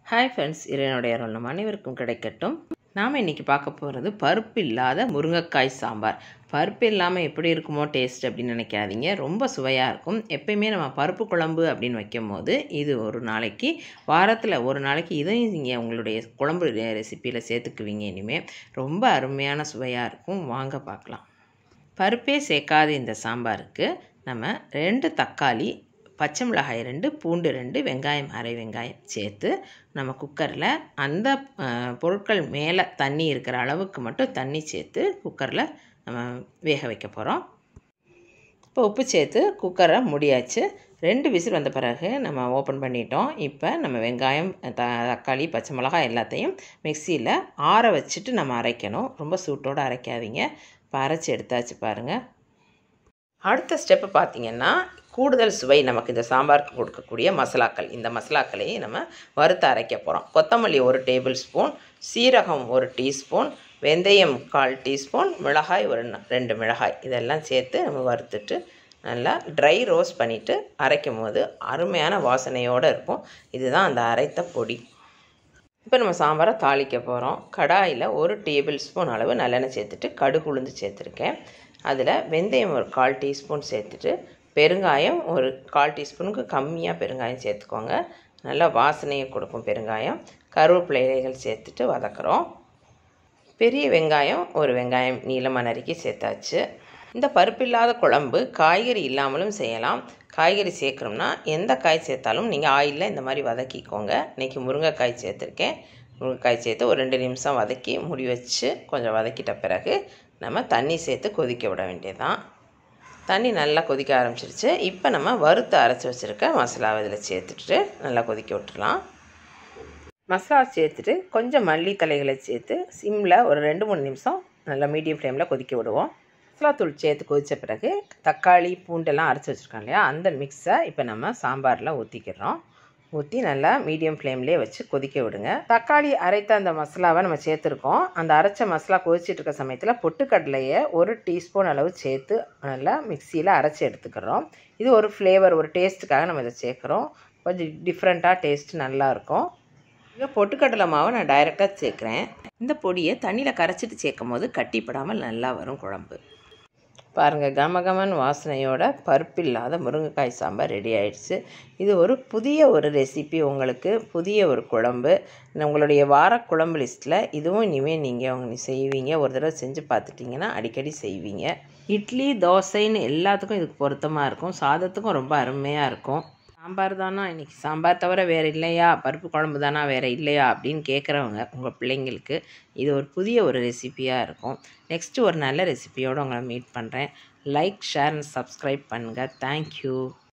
hi friends இறைவனுடைய அருள் நம் அனைவருக்கும் கிடைக்கட்டும் நாம் இன்றைக்கி பார்க்க போகிறது பருப்பு இல்லாத முருங்கைக்காய் சாம்பார் பருப்பு இல்லாமல் எப்படி இருக்குமோ டேஸ்ட் அப்படின்னு நினைக்காதீங்க ரொம்ப சுவையாக இருக்கும் எப்பயுமே நம்ம பருப்பு குழம்பு அப்படின்னு வைக்கும் போது இது ஒரு நாளைக்கு வாரத்தில் ஒரு நாளைக்கு இதையும் நீங்கள் உங்களுடைய குழம்பு ரெசிப்பியில் சேர்த்துக்குவீங்க இனிமேல் ரொம்ப அருமையான சுவையாக இருக்கும் வாங்க பார்க்கலாம் பருப்பே சேர்க்காத இந்த சாம்பாருக்கு நம்ம ரெண்டு தக்காளி பச்சை மிளகாய் ரெண்டு பூண்டு ரெண்டு வெங்காயம் அரை வெங்காயம் சேர்த்து நம்ம குக்கரில் அந்த அஹ், பொருட்கள் மேலே தண்ணி இருக்கிற அளவுக்கு மட்டும் தண்ணி சேர்த்து குக்கரில் நம்ம வேக வைக்க போகிறோம் இப்போ உப்பு சேர்த்து குக்கரை முடியாச்சு ரெண்டு விசில் வந்த பிறகு நம்ம ஓப்பன் பண்ணிட்டோம் இப்போ நம்ம வெங்காயம் த தக்காளி பச்சை மிளகாய் எல்லாத்தையும் மிக்சியில் ஆற வச்சுட்டு நம்ம அரைக்கணும் ரொம்ப சூட்டோடு அரைக்காதீங்க இப்போ அரைச்சி எடுத்தாச்சு பாருங்கள் அடுத்த ஸ்டெப்பு பார்த்தீங்கன்னா கூடுதல் சுவை நமக்கு இந்த சாம்பாருக்கு கொடுக்கக்கூடிய மசாலாக்கள் இந்த மசாலாக்களையும் நம்ம வறுத்து அரைக்க போகிறோம் கொத்தமல்லி ஒரு டேபிள் ஸ்பூன் சீரகம் ஒரு டீஸ்பூன் வெந்தயம் கால் டீஸ்பூன் மிளகாய் ஒரு ந- ரெண்டு மிளகாய் இதெல்லாம் சேர்த்து நம்ம வறுத்துட்டு நல்லா ட்ரை ரோஸ்ட் பண்ணிவிட்டு அரைக்கும் போது அருமையான வாசனையோடு இருக்கும் இதுதான் அந்த அரைத்த பொடி இப்போ நம்ம சாம்பாரை தாளிக்க போகிறோம் கடாயில் ஒரு டேபிள் ஸ்பூன் அளவு நல்லெண்ணெய் சேர்த்துட்டு கடுகு உளுந்து சேர்த்துருக்கேன் அதில் வெந்தயம் ஒரு கால் டீஸ்பூன் சேர்த்துட்டு பெருங்காயம் ஒரு கால் டீஸ்பூனுக்கு கம்மியாக பெருங்காயம் சேர்த்துக்கோங்க நல்லா வாசனையை கொடுக்கும் பெருங்காயம் கருவேப்பிலை இலைகள் சேர்த்துட்டு வதக்குறோம் பெரிய வெங்காயம் ஒரு வெங்காயம் நீளமாக நறுக்கி சேர்த்தாச்சு இந்த பருப்பில்லாத குழம்பு காய்கறி இல்லாமலும் செய்யலாம் காய்கறி சேர்க்கணும்னா எந்த காய் சேர்த்தாலும் நீங்கள் ஆயிலில் இந்த மாதிரி வதக்கிக்கோங்க இன்றைக்கி முருங்கைக்காய் சேர்த்துருக்கேன் முருங்கைக்காய் சேர்த்து ஒரு ரெண்டு நிமிஷம் வதக்கி முடி வச்சு கொஞ்சம் வதக்கிட்ட பிறகு நம்ம தண்ணி சேர்த்து கொதிக்க விட வேண்டியதுதான் தண்ணி நல்லா கொதிக்க ஆரம்பிச்சிருச்சு இப்போ நம்ம வறுத்து அரைச்சி வச்சுருக்க மசாலாவை இதில் சேர்த்துட்டு நல்லா கொதிக்க விட்டுறலாம் மசாலா சேர்த்துட்டு கொஞ்சம் மல்லி தலைகளை சேர்த்து சிம்மில் ஒரு ரெண்டு மூணு நிமிஷம் நல்லா மீடியம் ஃப்ளேமில் கொதிக்க விடுவோம் மசாலா தூள் சேர்த்து கொதித்த பிறகு தக்காளி பூண்டெல்லாம் அரைச்சி வச்சுருக்கோம் இல்லையா அந்த மிக்ஸை இப்போ நம்ம சாம்பாரில் ஊற்றிக்கிறோம் ஊற்றி நல்லா மீடியம் ஃப்ளேம்லேயே வச்சு கொதிக்க விடுங்க தக்காளி அரைத்த அந்த மசாலாவை நம்ம சேர்த்துருக்கோம் அந்த அரைச்ச மசாலா கொதிச்சிட்டு இருக்க சமயத்தில் பொட்டுக்கடலையை ஒரு டீஸ்பூன் அளவு சேர்த்து நல்லா மிக்சியில் அரைச்சி எடுத்துக்கிறோம் இது ஒரு ஃப்ளேவர் ஒரு டேஸ்ட்டுக்காக நம்ம இதை சேர்க்குறோம் கொஞ்சம் டிஃப்ரெண்ட்டாக டேஸ்ட் நல்லாயிருக்கும் இங்கே பொட்டுக்கடலை மாவை நான் டைரெக்டாக சேர்க்குறேன் இந்த பொடியை தண்ணியில் கரைச்சிட்டு சேர்க்கும் போது கட்டிப்படாமல் நல்லா வரும் குழம்பு பாருங்கள் கமகமன் வாசனையோட பருப்பில்லாத முருங்கைக்காய் சாம்பார் ரெடி ஆயிடுச்சு இது ஒரு புதிய ஒரு ரெசிபி உங்களுக்கு புதிய ஒரு குழம்பு உங்களுடைய வார குழம்பு லிஸ்ட்டில் இதுவும் இனிமேல் நீங்கள் அவங்க செய்வீங்க ஒரு தடவை செஞ்சு பார்த்துட்டிங்கன்னா அடிக்கடி செய்வீங்க இட்லி தோசைன்னு எல்லாத்துக்கும் இதுக்கு பொருத்தமாக இருக்கும் சாதத்துக்கும் ரொம்ப அருமையாக இருக்கும் சாம்பார் தானா இன்னைக்கு சாம்பார் தவிர வேறு இல்லையா பருப்பு குழம்பு தானா வேறு இல்லையா அப்படின்னு கேட்குறவங்க உங்கள் பிள்ளைங்களுக்கு இது ஒரு புதிய ஒரு ரெசிபியாக இருக்கும் நெக்ஸ்ட்டு ஒரு நல்ல ரெசிபியோடு உங்களை மீட் பண்ணுறேன் லைக் ஷேர் அண்ட் சப்ஸ்கிரைப் பண்ணுங்கள் தேங்க்யூ